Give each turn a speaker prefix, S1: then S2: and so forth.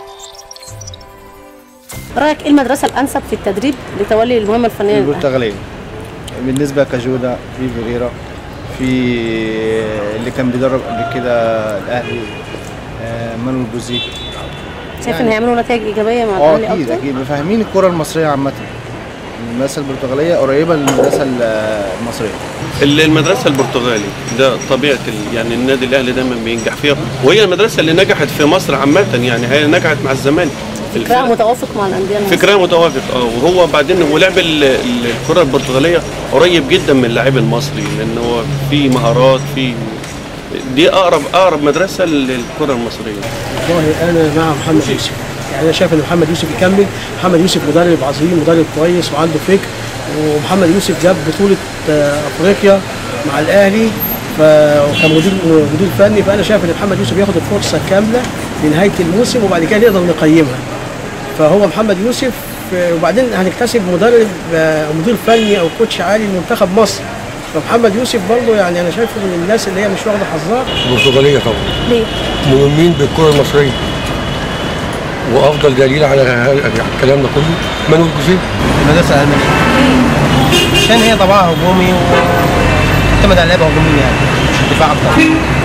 S1: رايك ايه المدرسه الانسب في التدريب لتولي المهمه الفنيه للأهلي؟
S2: البرتغالية بالنسبة كجودة في فيريرا في اللي كان بيدرب قبل كده الأهلي آه، مانويل بوزيك
S1: شايف ان
S2: يعني-
S1: هيعملوا نتائج ايجابيه مع
S2: اه
S1: الاهلي
S2: اكيد
S1: اكتر
S2: اكيد فاهمين الكرة المصرية عامة المدرسة البرتغالية قريبة للمدرسة المصرية
S3: المدرسة البرتغالي ده طبيعة ال- يعني النادي الأهلي دايما بينجح فيها وهي المدرسة اللي نجحت في مصر عامة يعني هي نجحت مع الزمالك
S1: فكرها متوافق مع الانديه المصرية.
S3: فكرها متوافق اه وهو بعدين ولعب ال- ال- الكرة البرتغالية قريب جدا من اللاعب المصري لأن هو في مهارات في دي أقرب أقرب مدرسة للكرة المصرية
S4: والله انا مع محمد يوسف يعني انا شايف ان محمد يوسف يكمل محمد يوسف مدرب عظيم مدرب كويس وعنده فكر ومحمد يوسف جاب بطوله آه، افريقيا مع الاهلي ف... وكان مدير مدير فني فانا شايف ان محمد يوسف ياخد الفرصه كامله لنهايه الموسم وبعد كده نقدر نقيمها فهو محمد يوسف آه، وبعدين هنكتسب مدرب آه، مدير فني او كوتش عالي لمنتخب مصر فمحمد يوسف برضه يعني انا شايف ان الناس اللي هي مش واخده حظها
S5: البرتغالية طبعا
S1: ليه؟
S5: مهمين بالكرة المصرية وأفضل دليل على ه- الكلام ده كله مانويل جوزيه
S6: المدرسة الألمانية عشان هي طبعها هجومي واعتمد على اللعبة هجومية يعني مش دفاع أكتر